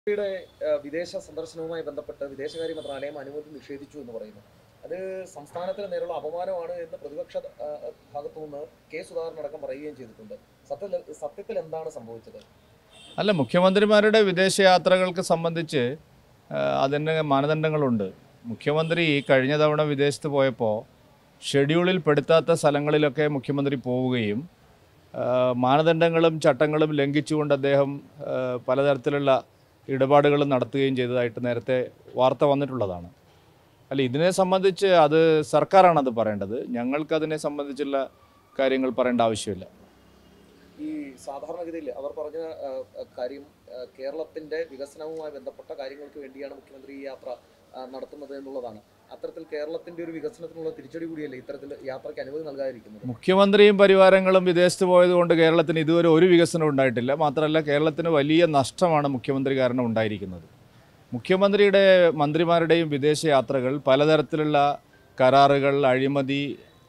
മുഖ്യമന്ത്രിയുടെ ഏഹ്, വിദേശ സന്ദർശനവുമായി ബന്ധപ്പെട്ട് വിദേശകാര്യ മന്ത്രാലയം അനുമതി നിഷേധിച്ചു എന്ന് പറയുന്നു അത് സംസ്ഥാനത്തിന് നേരെയുള്ള അപമാനമാണ് എന്ന് പ്രതിപക്ഷ ഏഹ്, ഭാഗത്തു നിന്ന് കെ സുധാകരൻ അടക്കം പറയുകയും ചെയ്തിട്ടുണ്ട് സത്യത്തിൽ സത്യത്തിൽ എന്താണ് സംഭവിച്ചത് അല്ല മുഖ്യമന്ത്രിമാരുടെ വിദേശയാത്രകൾക്ക് സംബന്ധിച്ച് ആ, അതിന് മാനദണ്ഡങ്ങളുണ്ട് മുഖ്യമന്ത്രി കഴിഞ്ഞ തവണ വിദേശത്ത് പോയപ്പോൾ ഷെഡ്യൂളിൽ പെടുത്താത്ത സ്ഥലങ്ങളിലൊക്കെ മുഖ്യമന്ത്രി പോവുകയും ആ, മാനദണ്ഡങ്ങളും ചട്ടങ്ങളും ലംഘിച്ചുകൊണ്ട് അദ്ദേഹം ആ, പലതരത്തിലുള്ള ഇടപാടുകൾ നടത്തുകയും ചെയ്തതായിട്ട് നേരത്തെ വാർത്ത വന്നിട്ടുള്ളതാണ് അല്ല ഇതിനെ സംബന്ധിച്ച് അത് സർക്കാരാണ് അത് പറയേണ്ടത് ഞങ്ങൾക്ക് അതിനെ സംബന്ധിച്ചുള്ള കാര്യങ്ങൾ പറയേണ്ട ആവശ്യമില്ല ഈ സാധാരണഗതിയിൽ അവർ പറഞ്ഞ ഏഹ്, കാര്യം ഏഹ്, കേരളത്തിന്റെ വികസനവുമായി ബന്ധപ്പെട്ട കാര്യങ്ങൾക്ക് വേണ്ടിയാണ് മുഖ്യമന്ത്രി ഈ യാത്ര ആ, നടത്തുന്നത് എന്നുള്ളതാണ് അത്തരത്തിൽ കേരളത്തിന്റെ ഒരു വികസനത്തിനുള്ള തിരിച്ചടി കൂടിയല്ലേ ഇത്തരത്തിൽ യാത്രയ്ക്ക് അനുമതി നൽകാതിരിക്കുന്നത് മുഖ്യമന്ത്രിയും പരിവാരങ്ങളും വിദേശത്ത് പോയതുകൊണ്ട് കേരളത്തിന് ഇതുവരെ ഒരു വികസനം ഉണ്ടായിട്ടില്ല മാത്രമല്ല കേരളത്തിന് വലിയ നഷ്ടമാണ് മുഖ്യമന്ത്രി കാരണം ഉണ്ടായിരിക്കുന്നത് മുഖ്യമന്ത്രിയുടെ മന്ത്രിമാരുടെയും വിദേശ യാത്രകൾ പലതരത്തിലുള്ള കരാറുകൾ അഴിമതി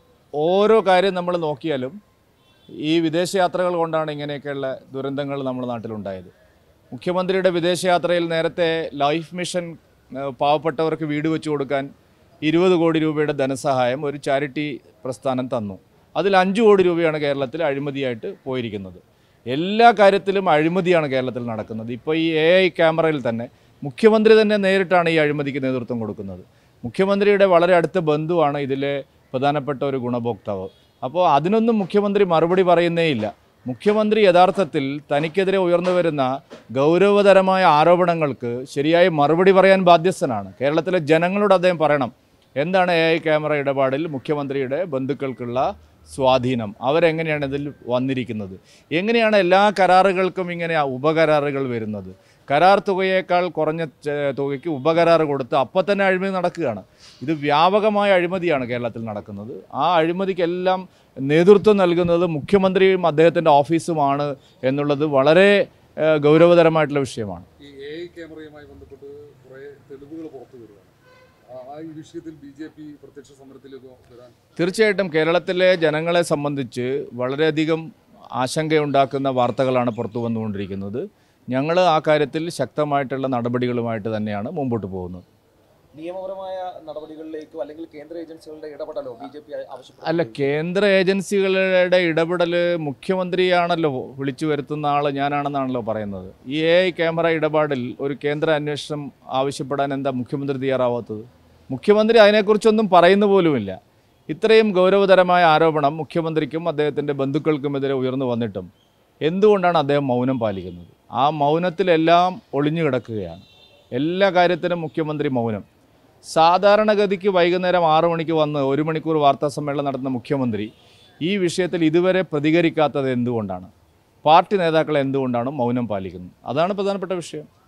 ഓരോ കാര്യം നമ്മൾ നോക്കിയാലും ഈ വിദേശയാത്രകൾ കൊണ്ടാണ് ഇങ്ങനെയൊക്കെയുള്ള ദുരന്തങ്ങൾ നമ്മുടെ നാട്ടിലുണ്ടായത് മുഖ്യമന്ത്രിയുടെ വിദേശയാത്രയിൽ നേരത്തെ ലൈഫ് മിഷൻ ഏഹ്, പാവപ്പെട്ടവർക്ക് വീട് വെച്ച് കൊടുക്കാൻ ഇരുപത് കോടി രൂപയുടെ ധനസഹായം ഒരു ചാരിറ്റി പ്രസ്ഥാനം തന്നു അതിൽ അഞ്ച് കോടി രൂപയാണ് കേരളത്തിൽ അഴിമതിയായിട്ട് പോയിരിക്കുന്നത് എല്ലാ കാര്യത്തിലും അഴിമതിയാണ് കേരളത്തിൽ നടക്കുന്നത് ഇപ്പോൾ ഈ എ ഐ ക്യാമറയിൽ തന്നെ മുഖ്യമന്ത്രി തന്നെ നേരിട്ടാണ് ഈ അഴിമതിക്ക് നേതൃത്വം കൊടുക്കുന്നത് മുഖ്യമന്ത്രിയുടെ വളരെ അടുത്ത ബന്ധുവാണ് ഇതിലെ പ്രധാനപ്പെട്ട ഒരു ഗുണഭോക്താവ് അപ്പോൾ അതിനൊന്നും മുഖ്യമന്ത്രി മറുപടി പറയുന്നേയില്ല മുഖ്യമന്ത്രി യഥാർത്ഥത്തിൽ തനിക്കെതിരെ ഉയർന്നു വരുന്ന ഗൗരവതരമായ ആരോപണങ്ങൾക്ക് ശരിയായി മറുപടി പറയാൻ ബാധ്യസ്ഥനാണ് കേരളത്തിലെ ജനങ്ങളോട് അദ്ദേഹം പറയണം എന്താണ് എ ഐ ക്യാമറ ഇടപാടിൽ മുഖ്യമന്ത്രിയുടെ ബന്ധുക്കൾക്കുള്ള സ്വാധീനം അവരെങ്ങനെയാണ് ഇതിൽ വന്നിരിക്കുന്നത് എങ്ങനെയാണ് എല്ലാ കരാറുകൾക്കും ഇങ്ങനെ ഉപകരാറുകൾ വരുന്നത് കരാർ തുകയേക്കാൾ കുറഞ്ഞ ചെ- തുകയ്ക്ക് ഉപകരാറ് കൊടുത്ത് അപ്പം തന്നെ അഴിമതി നടക്കുകയാണ് ഇത് വ്യാപകമായ അഴിമതിയാണ് കേരളത്തിൽ നടക്കുന്നത് ആ അഴിമതിക്കെല്ലാം നേതൃത്വം നൽകുന്നത് മുഖ്യമന്ത്രിയും അദ്ദേഹത്തിൻ്റെ ഓഫീസുമാണ് എന്നുള്ളത് വളരെ ഏഹ്, ഗൗരവതരമായിട്ടുള്ള വിഷയമാണ് ഈ എ ഐ ക്യാമറയുമായി ബന്ധപ്പെട്ട് കുറേ തെളിവുകൾ പുറത്തു വരികയാണ് ആ- ആ ഈ വിഷയത്തിൽ ബി ജെ പി പ്രത്യക്ഷ സമരത്തിലേക്ക് വരാൻ തീർച്ചയായിട്ടും കേരളത്തിലെ ജനങ്ങളെ സംബന്ധിച്ച് വളരെയധികം ആശങ്കയുണ്ടാക്കുന്ന വാർത്തകളാണ് പുറത്തു വന്നുകൊണ്ടിരിക്കുന്നത് ഞങ്ങൾ ആ കാര്യത്തിൽ ശക്തമായിട്ടുള്ള നടപടികളുമായിട്ട് തന്നെയാണ് മുമ്പോട്ട് പോകുന്നത് നിയമപരമായ നടപടികളിലേക്കോ അല്ലെങ്കിൽ കേന്ദ്ര ഏജൻസികളുടെ ഇടപെടലോ ബി ജെ പി ആവശ്യപ്പെട്ടു അല്ല കേന്ദ്ര ഏജൻസികളുടെ ഇടപെടൽ മുഖ്യമന്ത്രിയാണല്ലോ വിളിച്ചു വരുത്തുന്ന ആൾ ഞാനാണെന്നാണല്ലോ പറയുന്നത് ഈ എ ഐ ക്യാമറ ഇടപാടിൽ ഒരു കേന്ദ്ര അന്വേഷണം ആവശ്യപ്പെടാൻ എന്താ മുഖ്യമന്ത്രി തയ്യാറാവാത്തത് മുഖ്യമന്ത്രി അതിനെക്കുറിച്ചൊന്നും പറയുന്ന പോലുമില്ല ഇത്രയും ഗൗരവതരമായ ആരോപണം മുഖ്യമന്ത്രിക്കും അദ്ദേഹത്തിൻ്റെ ബന്ധുക്കൾക്കുമെതിരെ ഉയർന്നു വന്നിട്ടും എന്തുകൊണ്ടാണ് അദ്ദേഹം മൗനം പാലിക്കുന്നത് ആ മൗനത്തിലെല്ലാം ഒളിഞ്ഞു കിടക്കുകയാണ് എല്ലാ കാര്യത്തിനും മുഖ്യമന്ത്രി മൗനം സാധാരണഗതിക്ക് വൈകുന്നേരം ആറു മണിക്ക് വന്ന് ഒരു മണിക്കൂർ വാർത്താ സമ്മേളനം നടത്തുന്ന മുഖ്യമന്ത്രി ഈ വിഷയത്തിൽ ഇതുവരെ പ്രതികരിക്കാത്തത് എന്തുകൊണ്ടാണ് പാർട്ടി നേതാക്കൾ എന്തുകൊണ്ടാണ് മൗനം പാലിക്കുന്നത് അതാണ് പ്രധാനപ്പെട്ട വിഷയം